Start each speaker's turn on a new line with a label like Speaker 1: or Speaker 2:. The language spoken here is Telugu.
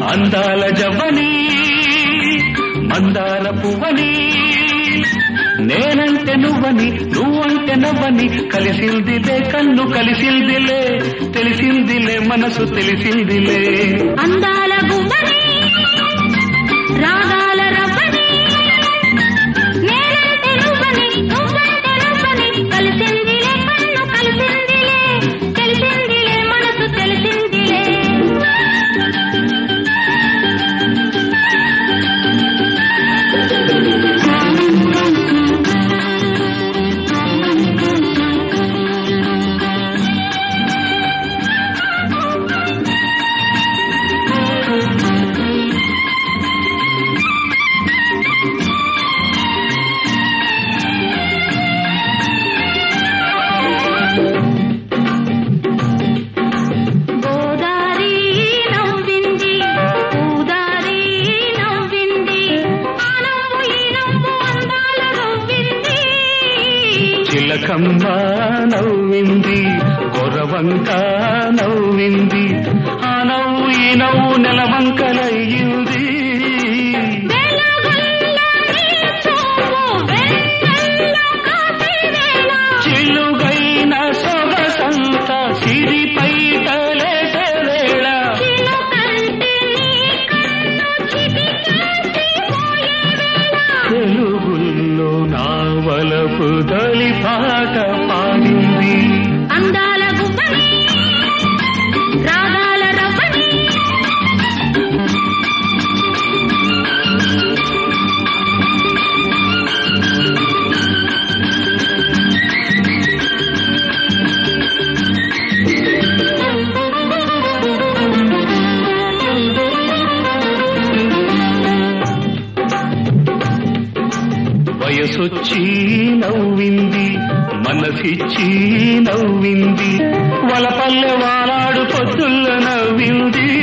Speaker 1: అందాల జవ్వని మందార పువ్వని నేనంటే నువ్వని నువ్వంటే నవ్వని కలిసిందిలే కన్ను కలిసిందిలే తెలిసిందిలే మనసు తెలిసిందిలే
Speaker 2: అందాల గువ్వని రాగాల రవ్వని నేనంటే నువ్వని నువ్వంటే నువ్వని కలిసిందిలే కన్ను కలిసిందిలే తెలిసిందిలే మనసు తెలిసిందిలే గోదారి నవ్వింది పూదారి నవ్వింది ఆ నవ్వు ఈ నవ్వు అందాల నవ్వింది
Speaker 1: చిలకమ్మ నవ్వింది కొరవంక నవ్వింది ఆ నవ్వు ఈ నవ్వు నెలవంకలయ్యింది
Speaker 2: వెలుగుల్లో నీ చూపు వెన్నెల్లో కాసే వేళ
Speaker 1: చిలుగైన సొగసంత సిరిపై తలేసే వేళ
Speaker 2: చిలుకంటే నీ కన్ను చిటికేసి పోయే వేళ
Speaker 1: తెలుగుల్లో నా వలపు తొలి పాట పాడింది
Speaker 2: అందాల గువ్వని రాగాల రవ్వని
Speaker 1: వయసొచ్చి నవ్వింది మనసిచ్చి నవ్వింది వలపల్లె వాలాడు పొద్దుల్ల నవ్వింది